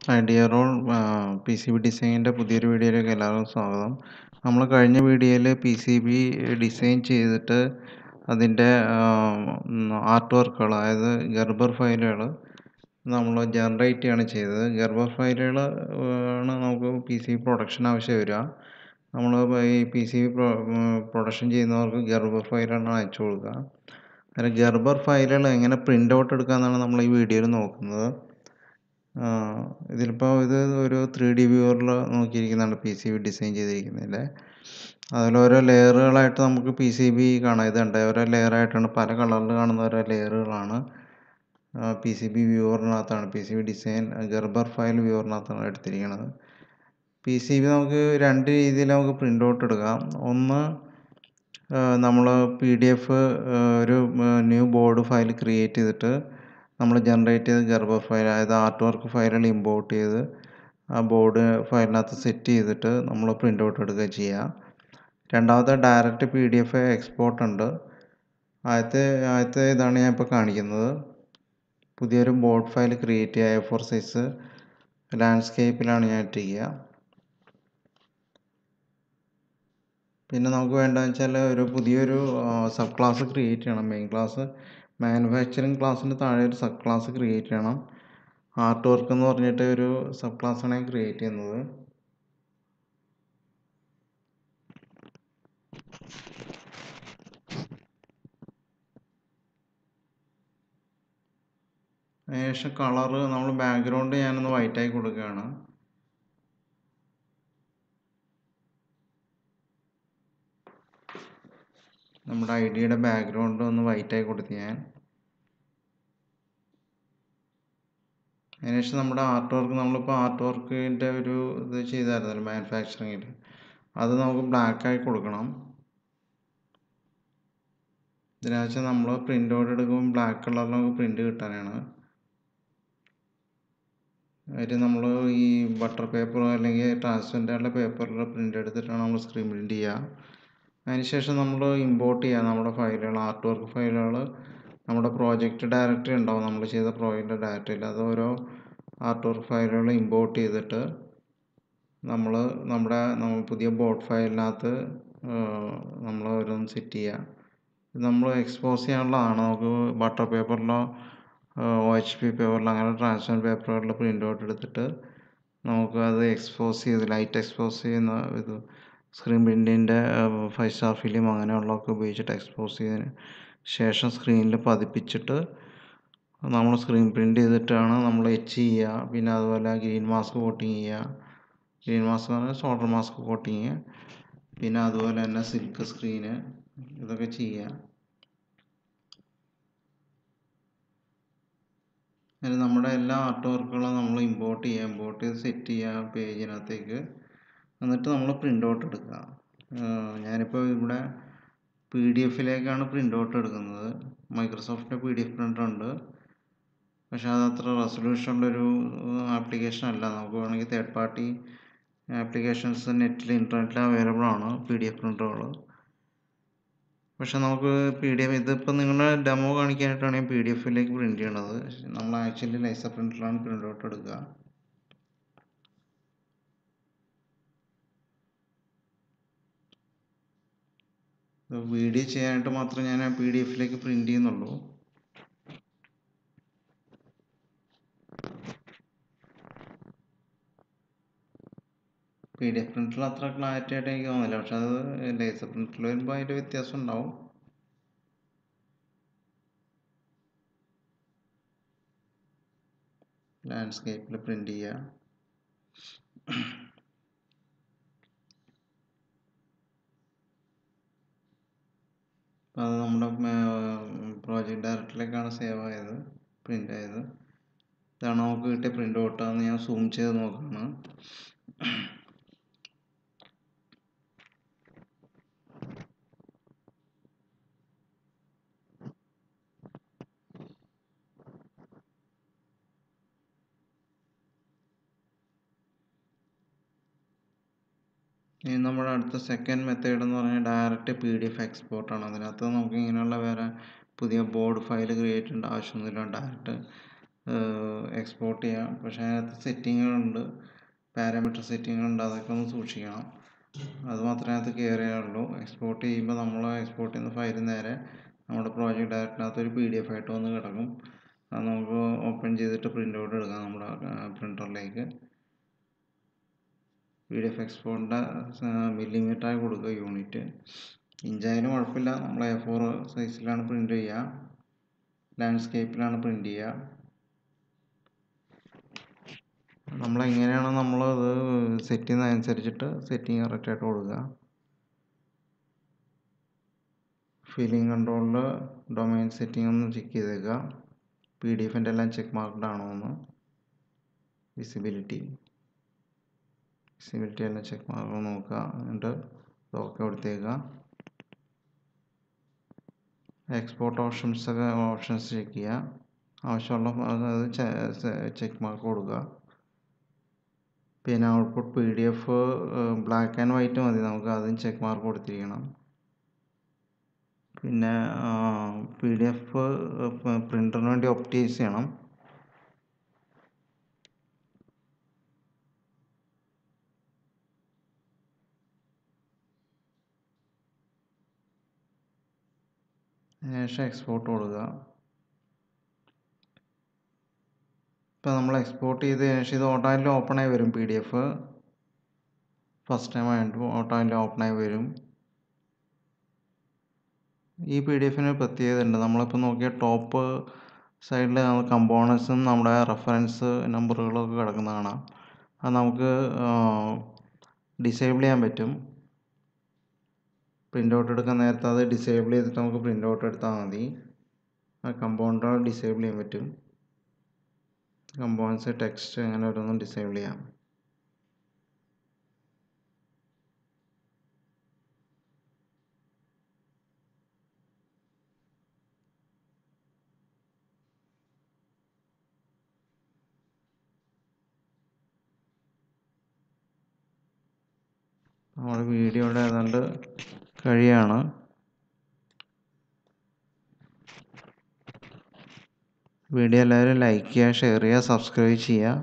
idea roll P C B ഡിസൈനിൻ്റെ പുതിയൊരു വീഡിയോയിലേക്ക് എല്ലാവർക്കും സ്വാഗതം നമ്മൾ കഴിഞ്ഞ വീഡിയോയിൽ പി സി ബി ഡിസൈൻ ചെയ്തിട്ട് അതിൻ്റെ ആർട്ട് വർക്കുകൾ അതായത് ഗർബർ ഫയലുകൾ നമ്മൾ ജനറേറ്റ് ചെയ്യാണ് ചെയ്തത് ഗർബർ ഫയലുകൾ ആണ് നമുക്ക് പി സി ബി പ്രൊഡക്ഷൻ ആവശ്യം വരിക നമ്മൾ ഈ പി സി ബി പ്രൊഡക്ഷൻ ചെയ്യുന്നവർക്ക് ഗർബർ ഫയലാണ് അയച്ചു കൊടുക്കുക അതിന് ഗർബർ ഫയലുകൾ എങ്ങനെ പ്രിൻ്റ് ഔട്ട് എടുക്കാമെന്നാണ് നമ്മൾ ഈ വീഡിയോയിൽ നോക്കുന്നത് ഇതിലിപ്പോൾ ഇത് ഒരു ത്രീ ഡി വ്യൂവറിൽ നോക്കിയിരിക്കുന്നതാണ് പി സി ബി ഡിസൈൻ ചെയ്തിരിക്കുന്നതിൽ അതിൽ ഓരോ ലെയറുകളായിട്ട് നമുക്ക് പി സി ബി കാണാം ഇതുണ്ട് ഓരോ ലെയറായിട്ടാണ് പല കളറിൽ കാണുന്ന ഓരോ ലെയറുകളാണ് പി സി ബി വ്യൂവറിനകത്താണ് P C B design Gerber file വ്യൂവറിനകത്താണ് എടുത്തിരിക്കുന്നത് പി സി ബി നമുക്ക് രണ്ട് രീതിയിൽ നമുക്ക് പ്രിൻ്റ് ഔട്ട് എടുക്കാം ഒന്ന് നമ്മൾ പി ഡി എഫ് ഒരു ന്യൂ ബോർഡ് ഫയൽ ക്രിയേറ്റ് ചെയ്തിട്ട് നമ്മൾ ജനറേറ്റ് ചെയ്ത ഗർഭ ഫയൽ അതായത് ആർട്ട് വർക്ക് ഫയലുകൾ ഇമ്പോർട്ട് ചെയ്ത് ആ ബോർഡ് ഫയലിനകത്ത് സെറ്റ് ചെയ്തിട്ട് നമ്മൾ പ്രിൻ്റ് ഔട്ട് എടുക്കുക ചെയ്യുക രണ്ടാമത്തെ direct P D F export ഉണ്ട് ആദ്യത്തെ ആദ്യത്തെ ഇതാണ് ഞാൻ ഇപ്പോൾ കാണിക്കുന്നത് പുതിയൊരു ബോർഡ് ഫയൽ ക്രിയേറ്റ് ചെയ്യുക എ ഫോർ സൈസ് ലാൻഡ്സ്കേപ്പിലാണ് ഞാൻ ഇട്ടിരിക്കുക പിന്നെ നമുക്ക് വേണ്ടതെന്ന് വെച്ചാൽ ഒരു പുതിയൊരു സബ് ക്ലാസ് ക്രിയേറ്റ് ചെയ്യണം മെയിൻ ക്ലാസ് മാനുഫാക്ചറിങ് ക്ലാസ്സിന് താഴെ ഒരു സബ് ക്ലാസ് ക്രിയേറ്റ് ചെയ്യണം ആർട്ട് വർക്ക് എന്ന് പറഞ്ഞിട്ട് ഒരു സബ് ക്ലാസ്സാണ് ഞാൻ ക്രിയേറ്റ് ചെയ്യുന്നത് അതിനുശേഷം കളറ് നമ്മൾ ബാക്ക്ഗ്രൗണ്ട് ഞാനൊന്ന് വൈറ്റ് ആക്കി കൊടുക്കുകയാണ് നമ്മുടെ ഐഡിയുടെ ബാക്ക്ഗ്രൗണ്ട് ഒന്ന് വൈറ്റ് ആക്കി കൊടുത്തു ഞാൻ അതിനുശേഷം നമ്മുടെ ആർട്ട് വർക്ക് നമ്മളിപ്പോൾ ആർട്ട് വർക്കിൻ്റെ ഒരു ഇത് ചെയ്തായിരുന്നല്ലോ മാനുഫാക്ചറിങ്ങിൽ അത് നമുക്ക് ബ്ലാക്ക് ആയി കൊടുക്കണം ഇതിനകത്ത് നമ്മൾ പ്രിൻ്റ് ഔട്ട് എടുക്കുമ്പോൾ ബ്ലാക്ക് കളറിൽ നമുക്ക് പ്രിൻ്റ് കിട്ടാനാണ് അതിൽ നമ്മൾ ഈ ബട്ടർ പേപ്പർ അല്ലെങ്കിൽ ട്രാൻസ്പെറൻ്റ് പേപ്പറിൽ പ്രിൻ്റ് എടുത്തിട്ടാണ് നമ്മൾ സ്ക്രീൻ പ്രിൻ്റ് ചെയ്യുക അതിനുശേഷം നമ്മൾ ഇമ്പോർട്ട് ചെയ്യുക നമ്മുടെ ഫയലുകൾ ആർട്ട് വർക്ക് ഫയലുകൾ നമ്മുടെ പ്രോജക്റ്റ് ഡയറക്ടറി ഉണ്ടാവും നമ്മൾ ചെയ്ത പ്രോജക്റ്റ് ഡയറക്ടറിയിൽ അത് ഓരോ ആർട്ട് വർക്ക് ഫയലുകൾ ഇമ്പോർട്ട് ചെയ്തിട്ട് നമ്മൾ നമ്മുടെ നമ്മൾ പുതിയ ബോർഡ് ഫയലിനകത്ത് നമ്മൾ ഓരോന്ന് സെറ്റ് ചെയ്യുക ഇത് നമ്മൾ എക്സ്പോസ് ചെയ്യാനുള്ളതാണ് നമുക്ക് ബട്ടർ പേപ്പറിലോ ഒ എച്ച് പി പേപ്പറിലോ അങ്ങനെ ട്രാൻസ്പെറൻറ്റ് പേപ്പറുകളിൽ പ്രിൻ്റ് ഔട്ട് എടുത്തിട്ട് നമുക്ക് അത് എക്സ്പോസ് ചെയ്ത് ലൈറ്റ് എക്സ്പോസ് ചെയ്യുന്ന ഇത് സ്ക്രീൻ പ്രിൻറ്റിൻ്റെ ഫൈവ് സ്റ്റാർ ഫിലിം അങ്ങനെയുള്ളതൊക്കെ ഉപയോഗിച്ചിട്ട് എക്സ്പോസ് ചെയ്തതിന് ശേഷം സ്ക്രീനിൽ പതിപ്പിച്ചിട്ട് നമ്മൾ സ്ക്രീൻ പ്രിൻ്റ് ചെയ്തിട്ടാണ് നമ്മൾ എച്ച് ചെയ്യുക പിന്നെ അതുപോലെ ഗ്രീൻ മാസ്ക് കോട്ടിങ് ചെയ്യുക ഗ്രീൻ മാസ്ക് പറഞ്ഞാൽ സോൾഡർ മാസ്ക് കോട്ടിങ് പിന്നെ അതുപോലെ തന്നെ സിൽക്ക് സ്ക്രീന് ഇതൊക്കെ ചെയ്യുക അതിന് നമ്മുടെ എല്ലാ ആർട്ട് വർക്കുകളും നമ്മൾ ഇമ്പോർട്ട് ചെയ്യുക ഇമ്പോർട്ട് ചെയ്ത് സെറ്റ് ചെയ്യുക പേജിനകത്തേക്ക് എന്നിട്ട് നമ്മൾ പ്രിൻ്റ് ഔട്ട് എടുക്കുക ഞാനിപ്പോൾ ഇവിടെ പി ഡി എഫിലേക്കാണ് പ്രിൻ്റ് ഔട്ട് എടുക്കുന്നത് മൈക്രോസോഫ്റ്റിൻ്റെ പി ഡി എഫ് പ്രിൻ്റർ ഉണ്ട് പക്ഷേ അത് അത്ര റെസൊല്യൂഷൻ ഉള്ളൊരു ആപ്ലിക്കേഷൻ അല്ല നമുക്ക് വേണമെങ്കിൽ തേർഡ് പാർട്ടി ആപ്ലിക്കേഷൻസ് നെറ്റിൽ ഇൻ്റർനെറ്റിൽ അവൈലബിൾ ആണ് പി ഡി എഫ് പ്രിൻ്ററുകൾ പക്ഷെ നമുക്ക് പി ഡി എഫ് ഇതിപ്പോൾ നിങ്ങളുടെ ഡെമോ കാണിക്കാനായിട്ടാണ് ഞാൻ പി ഡി എഫിലേക്ക് പ്രിൻ്റ് ചെയ്യണത് നമ്മൾ ആക്ച്വലി ലൈസർ പ്രിൻ്ററിലാണ് പ്രിൻ്റ് ഔട്ട് എടുക്കുക വീഡിയോ ചെയ്യാനായിട്ട് മാത്രം ഞാൻ പി ഡി എഫിലേക്ക് പ്രിൻ്റ് ചെയ്യുന്നുള്ളൂ പി ഡി എഫ് പ്രിൻ്ററിൽ അത്ര ക്ലാരിറ്റി ആയിട്ട് എനിക്ക് തോന്നുന്നില്ല പക്ഷെ അത് ലേസർ പ്രിൻ്ററിൽ വരുമ്പോൾ അതിൻ്റെ വ്യത്യാസം ഉണ്ടാവും ലാൻഡ്സ്കേപ്പിൽ പ്രിൻ്റ് ചെയ്യുക അപ്പോൾ അത് നമ്മുടെ പ്രോജക്റ്റ് ഡയറക്ടറിലേക്കാണ് സേവ് ആയത് പ്രിൻ്റ് ആയത് ഇതാണ് നമുക്ക് കിട്ടിയ പ്രിൻ്റ് ഔട്ടാന്ന് ഞാൻ സൂം ചെയ്ത് നോക്കുകയാണ് ഇനി നമ്മുടെ അടുത്ത സെക്കൻഡ് മെത്തേഡ് എന്ന് പറഞ്ഞാൽ ഡയറക്റ്റ് പി ഡി എഫ് എക്സ്പോർട്ടാണ് അതിനകത്ത് നമുക്ക് ഇങ്ങനെയുള്ള വേറെ പുതിയ ബോർഡ് ഫയൽ ക്രിയേറ്റ് ചെയ്യേണ്ട ആവശ്യമൊന്നുമില്ല ഡയറക്റ്റ് എക്സ്പോർട്ട് ചെയ്യാം പക്ഷേ അതിനകത്ത് സെറ്റിങ്ങുകളുണ്ട് പാരാമീറ്റർ സെറ്റിങ്ങുകളുണ്ട് അതൊക്കെ ഒന്ന് സൂക്ഷിക്കണം അത് മാത്രമേ അതിനകത്ത് കെയർ ചെയ്യാറുള്ളൂ എക്സ്പോർട്ട് ചെയ്യുമ്പോൾ നമ്മൾ എക്സ്പോർട്ട് ചെയ്യുന്ന ഫയൽ നേരെ നമ്മുടെ പ്രോജക്റ്റ് ഡയറക്റ്റിനകത്ത് ഒരു പി ഡി എഫ് ആയിട്ട് വന്ന് കിടക്കും അത് നമുക്ക് ഓപ്പൺ ചെയ്തിട്ട് പ്രിൻ്റ് ഔട്ട് എടുക്കാം നമ്മുടെ പ്രിൻ്ററിലേക്ക് പി ഡി എഫ് എക്സ്പോർട്ടിൻ്റെ മില്ലിമീറ്ററായി കൊടുക്കുക യൂണിറ്റ് ഇഞ്ചായാലും കുഴപ്പമില്ല നമ്മൾ എ ഫോർ സൈസിലാണ് പ്രിൻ്റ് ചെയ്യുക ലാൻഡ്സ്കേപ്പിലാണ് പ്രിൻ്റ് ചെയ്യുക നമ്മൾ എങ്ങനെയാണ് നമ്മളത് സെറ്റ് ചെയ്യുന്നതനുസരിച്ചിട്ട് സെറ്റിങ് കറക്റ്റായിട്ട് കൊടുക്കുക ഫീലിംഗ് കൺട്രോളിൽ ഡൊമൈൻ സെറ്റിംഗ് ഒന്ന് ചെക്ക് ചെയ്തേക്കുക പി ഡി എഫിൻ്റെ എല്ലാം ചെക്ക് മാർക്ക്ഡ് ആണോ എന്ന് വിസിബിലിറ്റി വിസിബിലിറ്റി എല്ലാം ചെക്ക് മാർക്ക് നോക്കുക എന്നിട്ട് ഓക്കെ കൊടുത്തേക്കുക എക്സ്പോർട്ട് ഓപ്ഷൻസ് ഒക്കെ ഓപ്ഷൻസ് ചെക്ക് ചെയ്യുക ആവശ്യമുള്ള അത് ചെക്ക് മാർക്ക് കൊടുക്കുക പിന്നെ output P D F black and white മതി നമുക്ക് അതും ചെക്ക് മാർക്ക് കൊടുത്തിരിക്കണം പിന്നെ പി ഡി എഫ് പ്രിൻ്ററിന് വേണ്ടി ഒപ്റ്റൈസ് ചെയ്യണം ശേഷം എക്സ്പോർട്ട് കൊടുക്കുക ഇപ്പോൾ നമ്മൾ എക്സ്പോർട്ട് ചെയ്ത് ശേഷം ഇത് ഓട്ടോയിൽ ഓപ്പൺ ആയി വരും P D F first time ആയിട്ട് ഓട്ടോയിൽ ഓപ്പൺ ആയി വരും ഈ പി ഡി എഫിന് പ്രത്യേകത ഉണ്ട് നമ്മളിപ്പോൾ നോക്കിയ ടോപ്പ് സൈഡിൽ കമ്പോണൻസും നമ്മുടെ റെഫറൻസ് നമ്പറുകളൊക്കെ കിടക്കുന്ന കാണാം അത് നമുക്ക് ഡിസേബിൾ ചെയ്യാൻ പറ്റും പ്രിൻ്റ് ഔട്ട് എടുക്കാൻ നേരത്തെ അത് ഡിസേബിൾ ചെയ്തിട്ട് നമുക്ക് പ്രിൻ്റ് ഔട്ട് എടുത്താൽ മതി ആ കമ്പൗണ്ടർ ഡിസേബിൾ ചെയ്യാൻ പറ്റും കമ്പോണൻസ് ടെക്സ്റ്റ് അങ്ങനെ ഓരോന്നും ഡിസേബിൾ ചെയ്യാം നമ്മുടെ വീഡിയോയുടെ ഏതാണ്ട് കഴിയാണ് വീഡിയോ എല്ലാവരും ലൈക്ക് ചെയ്യുക ഷെയർ ചെയ്യുക സബ്സ്ക്രൈബ് ചെയ്യുക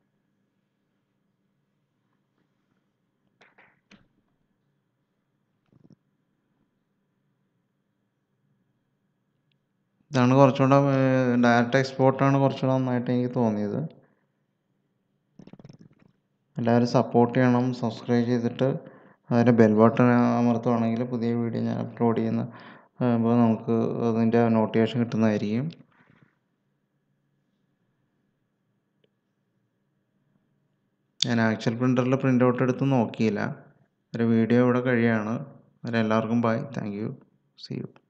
ഇതാണ് കുറച്ചുകൂടെ ഡയറക്റ്റ് എക്സ്പോർട്ടാണ് കുറച്ചുകൂടെ നന്നായിട്ട് എനിക്ക് തോന്നിയത് എല്ലാവരും സപ്പോർട്ട് ചെയ്യണം സബ്സ്ക്രൈബ് ചെയ്തിട്ട് അതിൻ്റെ ബെൽ ബട്ടൺ അമർത്തുവാണെങ്കിൽ പുതിയ വീഡിയോ ഞാൻ അപ്ലോഡ് ചെയ്യുന്ന അപ്പോൾ നമുക്ക് അതിൻ്റെ നോട്ടിഫിക്കേഷൻ കിട്ടുന്നതായിരിക്കും ഞാൻ ആക്ച്വൽ പ്രിൻ്ററിൽ പ്രിൻ്റ് ഔട്ട് എടുത്ത് നോക്കിയില്ല ഒരു വീഡിയോ ഇവിടെ കഴിയാണ് എല്ലാവർക്കും bye thank you see U